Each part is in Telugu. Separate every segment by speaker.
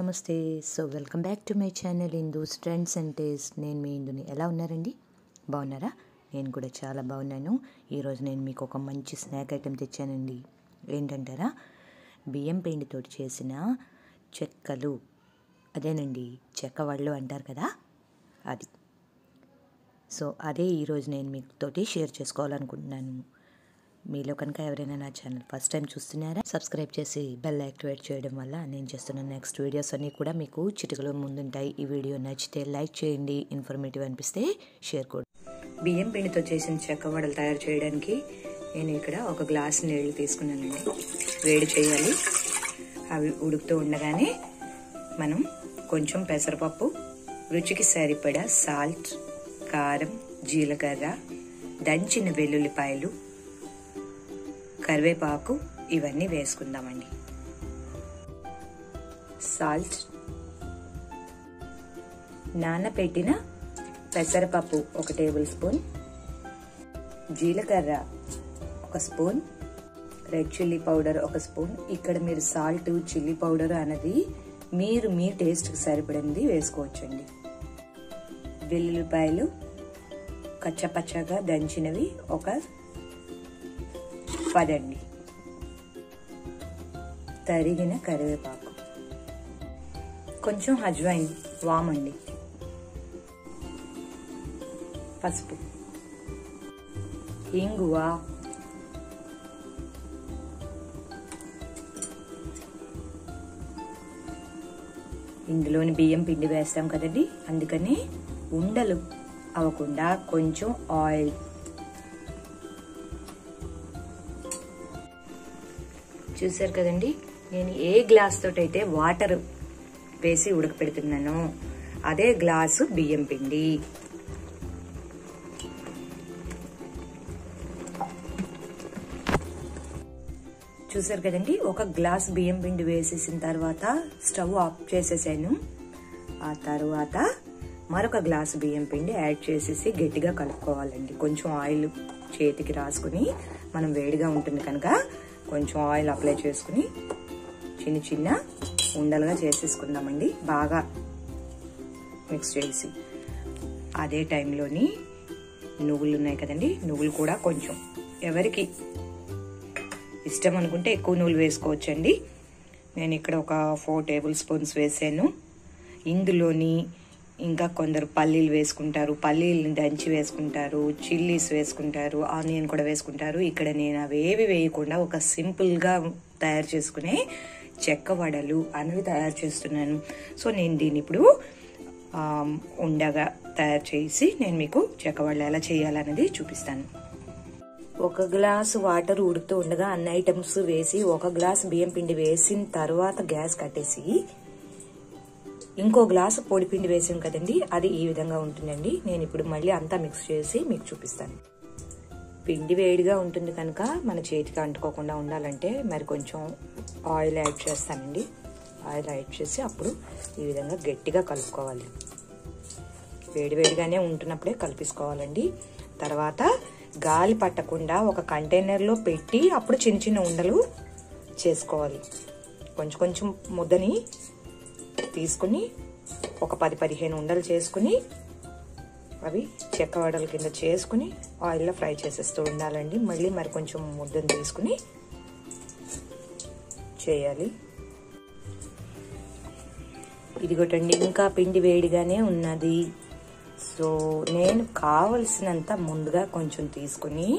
Speaker 1: నమస్తే so welcome back to my channel Indu's trends and taste నేను మీ ఇందుని ఎలా ఉన్నారండి బాగున్నారా నేను కూడా చాలా బాగున్నాను ఈరోజు నేను మీకు ఒక మంచి స్నాక్ ఐటెం తెచ్చానండి ఏంటంటారా బియ్యం పిండితో చేసిన చెక్కలు అదేనండి చెక్క వాళ్ళు అంటారు కదా అది సో అదే ఈరోజు నేను మీతోటి షేర్ చేసుకోవాలనుకుంటున్నాను మీలో కనుక ఎవరైనా నా ఛానల్ ఫస్ట్ టైం చూస్తున్నారా సబ్స్క్రైబ్ చేసి బెల్ యాక్టివేట్ చేయడం వల్ల నేను చేస్తున్న నెక్స్ట్ వీడియోస్ అన్నీ కూడా మీకు చిటికలో ముందుంటాయి ఈ వీడియో నచ్చితే లైక్ చేయండి ఇన్ఫర్మేటివ్ అనిపిస్తే షేర్ కూడా బియ్యం పిండితో చేసిన చెక్క వడలు తయారు చేయడానికి నేను ఇక్కడ ఒక గ్లాస్ నీళ్ళు తీసుకున్నానండి వేడి చేయాలి అవి ఉడుకుతూ ఉండగానే మనం కొంచెం పెసరపప్పు రుచికి సరిపడా సాల్ట్ కారం జీలకర్ర దంచిన వెల్లుల్లిపాయలు కరివేపాకు ఇవన్నీ వేసుకుందామండి సాల్ట్ నానబెట్టిన పెసరపప్పు ఒక టేబుల్ స్పూన్ జీలకర్ర ఒక స్పూన్ రెడ్ చిల్లీ పౌడర్ ఒక స్పూన్ ఇక్కడ మీరు సాల్ట్ చిల్లీ పౌడర్ అన్నది మీరు మీ టేస్ట్కి సరిపడింది వేసుకోవచ్చండి వెల్లుల్లిపాయలు కచ్చపచ్చగా దంచినవి ఒక పదండి తరిగిన కరివేపాకు కొంచెం హజ్వైన్ వామండి పసుపు ఇంగువ ఇందులోని బియ్యం పిండి వేస్తాం కదండి అందుకని ఉండలు అవ్వకుండా కొంచెం ఆయిల్ చూసారు కదండి నేను ఏ గ్లాస్ తోటైతే వాటర్ వేసి ఉడకపెడుతున్నానో అదే గ్లాసు బియ్యం పిండి చూసారు కదండి ఒక గ్లాస్ బియ్యం పిండి వేసేసిన తర్వాత స్టవ్ ఆఫ్ చేసేసాను ఆ తర్వాత మరొక గ్లాసు బియ్యం పిండి యాడ్ చేసేసి గట్టిగా కలుపుకోవాలండి కొంచెం ఆయిల్ చేతికి రాసుకుని మనం వేడిగా ఉంటుంది కనుక కొంచెం ఆయిల్ అప్లై చేసుకుని చిన్న చిన్న ఉండలుగా చేసేసుకుందామండి బాగా మిక్స్ చేసి అదే టైంలోని నువ్వులు ఉన్నాయి కదండి నువ్వులు కూడా కొంచెం ఎవరికి ఇష్టం అనుకుంటే ఎక్కువ నువ్వులు వేసుకోవచ్చండి నేను ఇక్కడ ఒక ఫోర్ టేబుల్ స్పూన్స్ వేసాను ఇందులోని ఇంకా కొందరు పల్లీలు వేసుకుంటారు పల్లీలను దంచి వేసుకుంటారు చిల్లీస్ వేసుకుంటారు ఆనియన్ కూడా వేసుకుంటారు ఇక్కడ నేను అవేవి వేయకుండా ఒక సింపుల్గా తయారు చేసుకునే చెక్క వడలు అనేవి తయారు చేస్తున్నాను సో నేను దీన్ని ఇప్పుడు ఉండగా తయారు చేసి నేను మీకు చెక్క వడలు ఎలా చేయాలనేది చూపిస్తాను ఒక గ్లాసు వాటర్ ఉడుకుతూ ఉండగా అన్ని ఐటమ్స్ వేసి ఒక గ్లాస్ బియ్యం పిండి వేసిన తర్వాత గ్యాస్ కట్టేసి ఇంకో గ్లాసు పొడి పిండి వేసాం కదండి అది ఈ విధంగా ఉంటుందండి నేను ఇప్పుడు మళ్ళీ అంతా మిక్స్ చేసి మీకు చూపిస్తాను పిండి వేడిగా ఉంటుంది కనుక మన చేతికి అంటుకోకుండా ఉండాలంటే మరి కొంచెం ఆయిల్ యాడ్ చేస్తానండి ఆయిల్ యాడ్ చేసి అప్పుడు ఈ విధంగా గట్టిగా కలుపుకోవాలి వేడివేడిగానే ఉంటున్నప్పుడే కలిపేసుకోవాలండి తర్వాత గాలి పట్టకుండా ఒక కంటైనర్లో పెట్టి అప్పుడు చిన్న చిన్న ఉండలు చేసుకోవాలి కొంచెం కొంచెం ముద్దని తీసుకుని ఒక పది పదిహేను ఉండలు చేసుకుని అవి చెక్క వడల కింద చేసుకుని ఆయిల్లో ఫ్రై చేసేస్తూ ఉండాలండి మళ్ళీ మరి కొంచెం ముద్దను తీసుకుని చేయాలి ఇదిగోటండి ఇంకా పిండి వేడిగానే ఉన్నది సో నేను కావలసినంత ముందుగా కొంచెం తీసుకుని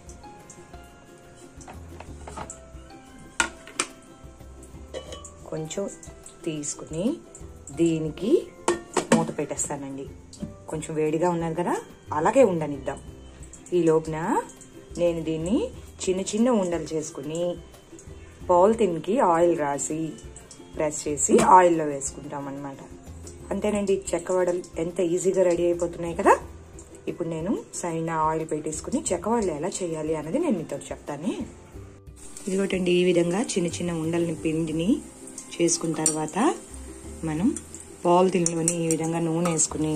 Speaker 1: కొంచెం తీసుకుని దీనికి మూత పెట్టేస్తానండి కొంచెం వేడిగా ఉన్నది కదా అలాగే ఉండనిద్దాం ఈ లోపున నేను దీన్ని చిన్న చిన్న ఉండలు చేసుకుని పాలిథిన్కి ఆయిల్ రాసి ప్రెస్ చేసి ఆయిల్లో వేసుకుంటాం అనమాట అంతేనండి చెక్క వడలు ఎంత ఈజీగా రెడీ అయిపోతున్నాయి కదా ఇప్పుడు నేను సైన్ ఆయిల్ పెట్టేసుకుని చెక్క వడలు ఎలా చేయాలి అన్నది నేను మీతో చెప్తానే ఇదిగోటండి ఈ విధంగా చిన్న చిన్న ఉండలని పిండిని చేసుకున్న తర్వాత మనం పాలిథిన్లోని ఈ విధంగా నూనె వేసుకుని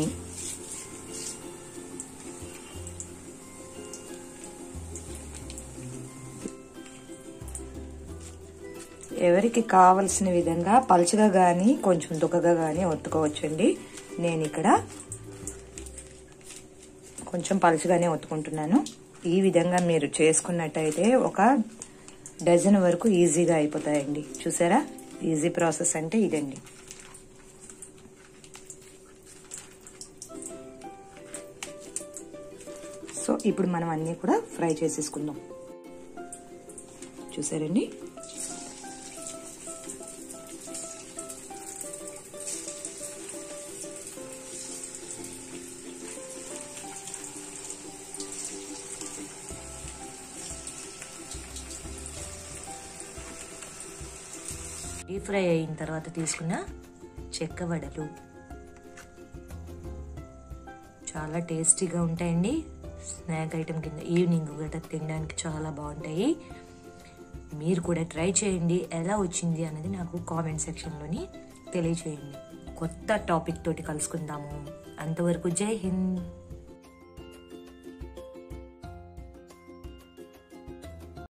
Speaker 1: ఎవరికి కావలసిన విధంగా పలుచగా కానీ కొంచెం దుక్కగా కానీ ఒత్తుకోవచ్చండి నేను ఇక్కడ కొంచెం పలుచగానే ఒత్తుకుంటున్నాను ఈ విధంగా మీరు చేసుకున్నట్టయితే ఒక డజన్ వరకు ఈజీగా అయిపోతాయండి చూసారా ఈజీ ప్రాసెస్ అంటే ఇదండి సో ఇప్పుడు మనం అన్నీ కూడా ఫ్రై చేసేసుకుందాం చూసారండి డీప్ ఫ్రై అయిన తర్వాత తీసుకున్న చెక్క వడలు చాలా టేస్టీగా ఉంటాయండి స్నాక్ ఐటమ్ కింద ఈవినింగ్ గట్రా తినడానికి చాలా బాగుంటాయి మీరు కూడా ట్రై చేయండి ఎలా వచ్చింది అనేది నాకు కామెంట్ సెక్షన్లోని తెలియచేయండి కొత్త టాపిక్ తోటి కలుసుకుందాము అంతవరకు జై హింద్